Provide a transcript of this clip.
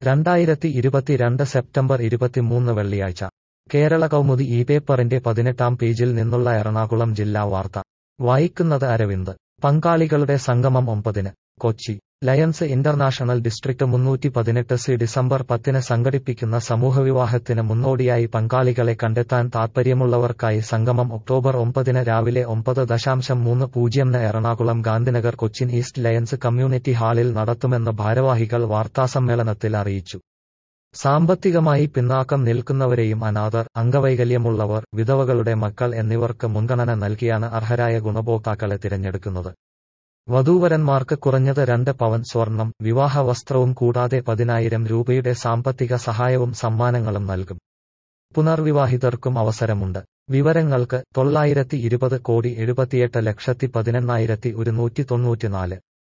രണ്ടായിരത്തി ഇരുപത്തിരണ്ട് സെപ്റ്റംബർ ഇരുപത്തിമൂന്ന് വെള്ളിയാഴ്ച കേരള കൗമുദി ഈ പേപ്പറിന്റെ പതിനെട്ടാം പേജിൽ നിന്നുള്ള എറണാകുളം ജില്ലാ വാർത്ത വായിക്കുന്നത് അരവിന്ദ് പങ്കാളികളുടെ സംഗമം ഒമ്പതിന് കൊച്ചി ലയൺസ് ഇന്റർനാഷണൽ ഡിസ്ട്രിക്ട് മുന്നൂറ്റി പതിനെട്ട് സി ഡിസംബർ പത്തിന് സംഘടിപ്പിക്കുന്ന സമൂഹവിവാഹത്തിന് മുന്നോടിയായി പങ്കാളികളെ കണ്ടെത്താൻ താൽപ്പര്യമുള്ളവർക്കായി സംഗമം ഒക്ടോബർ ഒമ്പതിന് രാവിലെ ഒമ്പത് ദശാംശം മൂന്ന് പൂജ്യംന് Ernakulam Gandhinagar Cochin East Lions community ഹാളിൽ നടത്തുമെന്ന് ഭാരവാഹികൾ വാർത്താസമ്മേളനത്തിൽ അറിയിച്ചു സാമ്പത്തികമായി പിന്നാക്കം നിൽക്കുന്നവരെയും അനാഥർ അംഗവൈകല്യമുള്ളവർ വിധവകളുടെ മക്കൾ എന്നിവർക്ക് മുൻഗണന നൽകിയാണ് അർഹരായ ഗുണഭോക്താക്കളെ തിരഞ്ഞെടുക്കുന്നത് വധൂവരന്മാർക്ക് കുറഞ്ഞത് രണ്ട് പവൻ സ്വർണം വിവാഹ വസ്ത്രവും കൂടാതെ പതിനായിരം രൂപയുടെ സാമ്പത്തിക സഹായവും സമ്മാനങ്ങളും നൽകും പുനർവിവാഹിതർക്കും അവസരമുണ്ട് വിവരങ്ങൾക്ക് തൊള്ളായിരത്തി ഇരുപത് കോടി എഴുപത്തിയെട്ട് ലക്ഷത്തി പതിനെണ്ണായിരത്തി ഒരുന്നൂറ്റി തൊണ്ണൂറ്റിനാല്